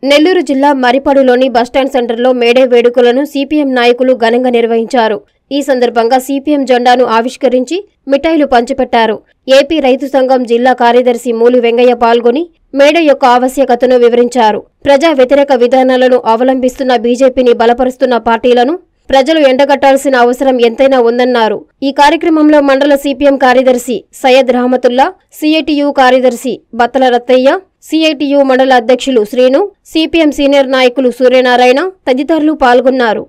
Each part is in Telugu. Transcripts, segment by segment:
నెల్లూరు జిల్లా మరిపాడులోని బస్టాండ్ సెంటర్లో మేడే వేడుకలను సిపిఎం నాయకులు ఘనంగా నిర్వహించారు ఈ సందర్భంగా సిపిఎం జెండాను ఆవిష్కరించి మిఠాయిలు పంచిపెట్టారు ఏపీ రైతు సంఘం జిల్లా కార్యదర్శి మూలి వెంగయ్య పాల్గొని మేడే యొక్క ఆవశ్యకతను వివరించారు ప్రజా వ్యతిరేక విధానాలను అవలంబిస్తున్న బీజేపీని బలపరుస్తున్న పార్టీలను ప్రజలు ఎండగట్టాల్సిన అవసరం ఎంతైనా ఉందన్నారు ఈ కార్యక్రమంలో మండల సిపిఎం కార్యదర్శి సయ్యద్ రహమతుల్లా సిఐటియు కార్యదర్శి బత్తల రత్తయ్య సిఐటియు మండల అధ్యక్షులు శ్రీను సిపిఎం సీనియర్ నాయకులు సూర్యనారాయణ తదితరులు పాల్గొన్నారు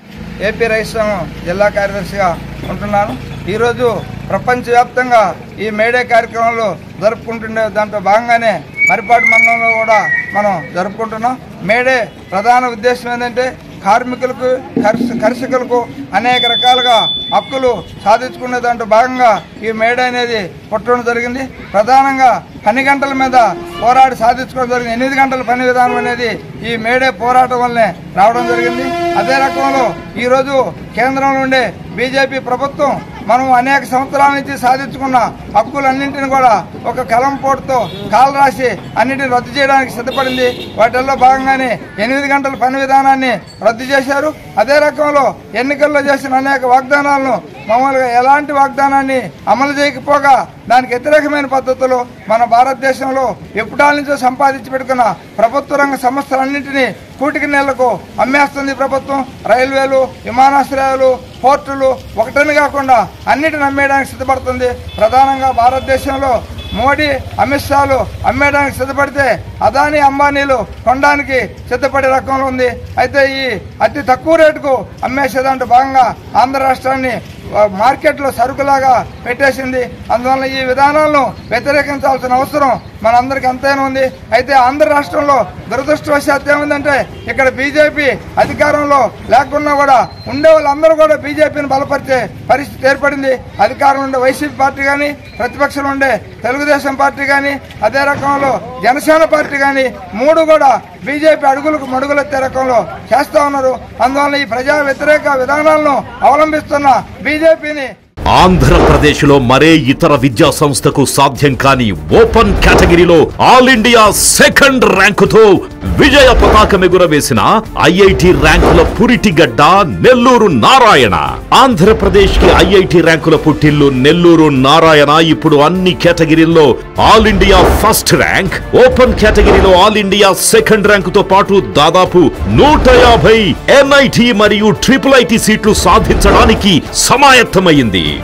ఏపీ రైతు సంఘం జిల్లా కార్యదర్శిగా ఉంటున్నాను ఈరోజు ప్రపంచవ్యాప్తంగా ఈ మేడే కార్యక్రమంలో జరుపుకుంటుండే దాంట్లో భాగంగానే మరిపాటి మండలంలో కూడా మనం జరుపుకుంటున్నాం మేడే ప్రధాన ఉద్దేశం ఏంటంటే కార్మికులకు కర్ష కర్షకులకు అనేక రకాలుగా హక్కులు సాధించుకునే దాంట్లో భాగంగా ఈ మేడే అనేది పుట్టడం జరిగింది ప్రధానంగా పని గంటల మీద పోరాడి సాధించుకోవడం జరిగింది ఎనిమిది గంటల పని విధానం అనేది ఈ మేడే పోరాటం వల్లనే రావడం జరిగింది అదే రకంలో ఈరోజు కేంద్రంలో ఉండే బీజేపీ ప్రభుత్వం మనం అనేక సంవత్సరాల నుంచి సాధించుకున్న హక్కులన్నింటిని కూడా ఒక కలం పోటుతో కాలు రాసి అన్నిటిని రద్దు చేయడానికి సిద్ధపడింది వాటిల్లో భాగంగానే ఎనిమిది గంటల పని విధానాన్ని రద్దు చేశారు అదే రకంలో ఎన్నికల్లో చేసిన అనేక వాగ్దానాలను మామూలుగా ఎలాంటి వాగ్దానాన్ని అమలు చేయకపోగా దానికి వ్యతిరేకమైన పద్ధతిలో మన భారతదేశంలో ఎప్పుడాల నుంచో సంపాదించి పెట్టుకున్న ప్రభుత్వ రంగ సంస్థలన్నింటినీ కూటికి నెలకు అమ్మేస్తుంది ప్రభుత్వం రైల్వేలు విమానాశ్రయాలు పోర్టులు ఒకటని కాకుండా అన్నిటిని అమ్మేయడానికి సిద్ధపడుతుంది ప్రధానంగా భారతదేశంలో మోడీ అమిత్ షాలు అమ్మేయడానికి సిద్ధపడితే అదానీ అంబానీలు కొనడానికి సిద్ధపడే రకంలో ఉంది అయితే ఈ అతి తక్కువ రేటుకు అమ్మేసేదాంట్లో భాగంగా ఆంధ్ర రాష్ట్రాన్ని ఆ, మార్కెట్లో సరుకులాగా పెట్టేసింది అందువల్ల ఈ విధానాలను వ్యతిరేకించాల్సిన అవసరం మనందరికి ఎంతైనా ఉంది అయితే ఆంధ్ర రాష్ట్రంలో దురదృష్టవశాత్తు ఏముందంటే ఇక్కడ బీజేపీ అధికారంలో లేకున్నా కూడా ఉండే వాళ్ళందరూ కూడా బీజేపీని బలపరిచే పరిస్థితి ఏర్పడింది అధికారంలో ఉండే వైసీపీ పార్టీ కానీ ప్రతిపక్షంలో ఉండే తెలుగుదేశం పార్టీ కానీ అదే రకంలో జనసేన పార్టీ కానీ మూడు కూడా బీజేపీ అడుగులకు మడుగులెత్తే రకంలో చేస్తా ఉన్నారు అందువల్ల ఈ ప్రజా వ్యతిరేక విధానాలను అవలంబిస్తున్న బీజేపీని ఆంధ్రప్రదేశ్ లో మరే ఇతర విద్యా సంస్థకు సాధ్యం కాని ఓపెన్ కేటగిరీలో ఆల్ ఇండియా సెకండ్ ర్యాంకుతో విజయ పతాకం ఎగురవేసిన ఐఐటి ర్యాంకుల పురిటిగడ్డ నెల్లూరు నారాయణ ఆంధ్రప్రదేశ్ కి ఐఐటి ర్యాంకుల పుట్టిల్లు నెల్లూరు నారాయణ ఇప్పుడు అన్ని కేటగిరీల్లో all India first rank open కేటగిరీలో ఆల్ ఇండియా సెకండ్ ర్యాంకుతో పాటు దాదాపు నూట యాభై ఎన్ఐటి మరియు ట్రిపుల్ ఐటి సీట్లు సాధించడానికి సమాయత్తమైంది